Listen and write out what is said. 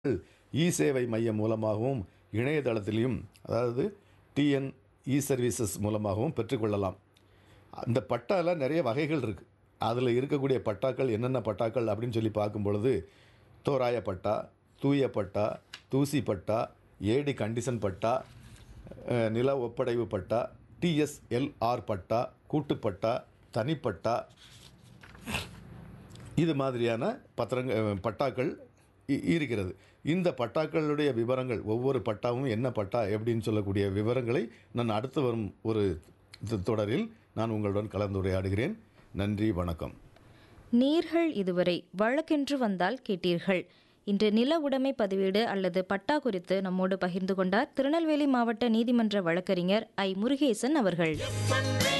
இ சேவை மையம் மூலமாகவும் இணையதளத்திலையும் அதாவது டிஎன் இ சர்வீசஸ் மூலமாகவும் பெற்றுக்கொள்ளலாம் அந்த பட்டால நிறைய வகைகள் இருக்குது அதில் இருக்கக்கூடிய பட்டாக்கள் என்னென்ன பட்டாக்கள் அப்படின்னு சொல்லி பார்க்கும் பொழுது தோராய பட்டா தூய பட்டா தூசி பட்டா ஏடி கண்டிஷன் பட்டா அஹ், நில ஒப்படைவு பட்டா டிஎஸ்எல்ஆர் பட்டா கூட்டுப்பட்டா தனிப்பட்டா இது மாதிரியான பத்திரங்க அஹ், பட்டாக்கள் இ- இருக்கிறது இந்த பட்டாக்களுடைய விவரங்கள் ஒவ்வொரு பட்டாவும் என்ன பட்டா எப்படின்னு சொல்லக்கூடிய விவரங்களை நான் அடுத்து வரும் ஒரு த- தொடரில் நான் உங்களுடன் கலந்துரையாடுகிறேன் நன்றி வணக்கம் நீர்கள் இதுவரை வழக்கென்று வந்தால் கேட்டீர்கள் இன்று நில உடைமை பதிவேடு அல்லது பட்டா குறித்து நம்மோடு பகிர்ந்து கொண்டார் திருநெல்வேலி மாவட்ட நீதிமன்ற வழக்கறிஞர் ஐ முருகேசன் அவர்கள்